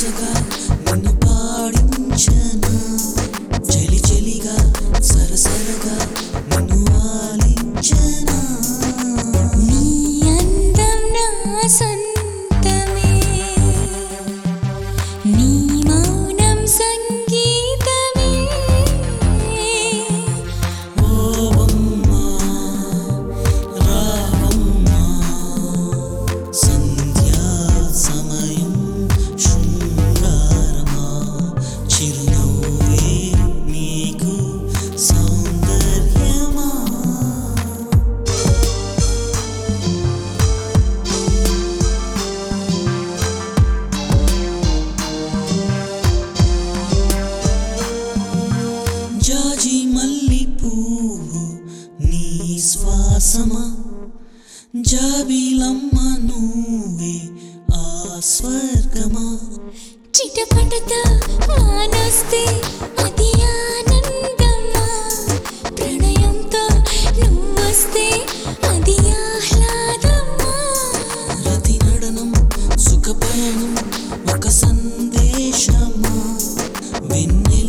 వరుసగా నిన్ను పాడించనా చెలి చెలిగా సరసరగా నిన్ను ఆలించనా నీ అందం నా సొంతమే నీ మౌనం సంగీతమే ఓవమ్మా రావమ్మా సంధ్యా సమయం శృంగారమా చిరునవ్వే నీకు సౌందర్యమా జాజి మల్లి పువ్వు నీ శ్వాసమా జాబిలమ్మ నువ్వే ఆ స్వర్గమా చిటపటతో వానొస్తే అది ఆనందమా ప్రణయంతో నువ్వొస్తే అది ఆహ్లాదమా రతి నడనం సుఖపయనం ఒక సందేశమా వెన్నె